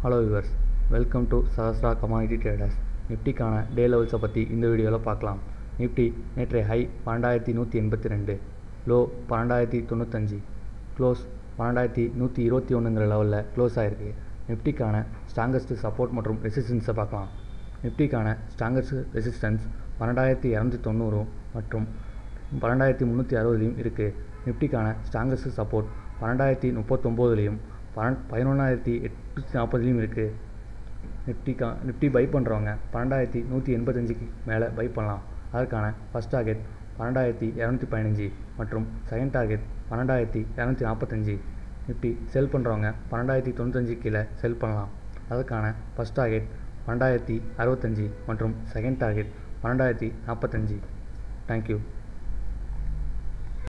hello viewers welcome to Sahasra commodity traders நிஃப்டிக்கான day லெவல்ஸை பற்றி இந்த வீடியோவில் பார்க்கலாம் நிஃப்டி நேற்றைய ஹை பன்னெண்டாயிரத்தி நூற்றி எண்பத்தி ரெண்டு லோ பன்னெண்டாயிரத்தி தொண்ணூத்தஞ்சு க்ளோஸ் பன்னெண்டாயிரத்தி நூற்றி இருபத்தி ஒன்றுங்கிற லெவலில் க்ளோஸ் ஆகிருக்கு நிஃப்டிக்கான ஸ்ட்ராங்கஸ்ட் சப்போர்ட் மற்றும் ரெசிஸ்டன்ஸை பார்க்கலாம் நிஃப்டிக்கான ஸ்ட்ராங்கஸ்ட் ரெசிஸ்டன்ஸ் பன்னெண்டாயிரத்தி இரநூத்தி தொண்ணூறும் மற்றும் பன்னெண்டாயிரத்தி முந்நூற்றி அறுபதுலையும் இருக்குது நிஃப்டிக்கான ஸ்ட்ராங்கஸ்ட் சப்போர்ட் பன்னெண்டாயிரத்தி முப்பத்தொம்போதுலேயும் பன்னெண்டு பதினொன்றாயிரத்தி எட்நூற்றி நாற்பதுலேயும் இருக்குது நிஃப்டிக்கா நிஃப்டி பை பண்ணுறவங்க பன்னெண்டாயிரத்தி நூற்றி எண்பத்தஞ்சுக்கு மேலே பை பண்ணலாம் அதற்கான ஃபஸ்ட் டார்கெட் பன்னெண்டாயிரத்தி இரநூத்தி பதினஞ்சு மற்றும் செகண்ட் டார்கெட் பன்னெண்டாயிரத்தி இரநூத்தி நாற்பத்தஞ்சு நிஃப்டி செல் பண்ணுறவங்க பன்னெண்டாயிரத்தி தொண்ணூத்தஞ்சு கீழே செல் பண்ணலாம் அதற்கான ஃபஸ்ட் டார்கெட் பன்னெண்டாயிரத்தி அறுபத்தஞ்சி மற்றும் செகண்ட் டார்கெட் பன்னெண்டாயிரத்தி நாற்பத்தஞ்சு தேங்க்யூ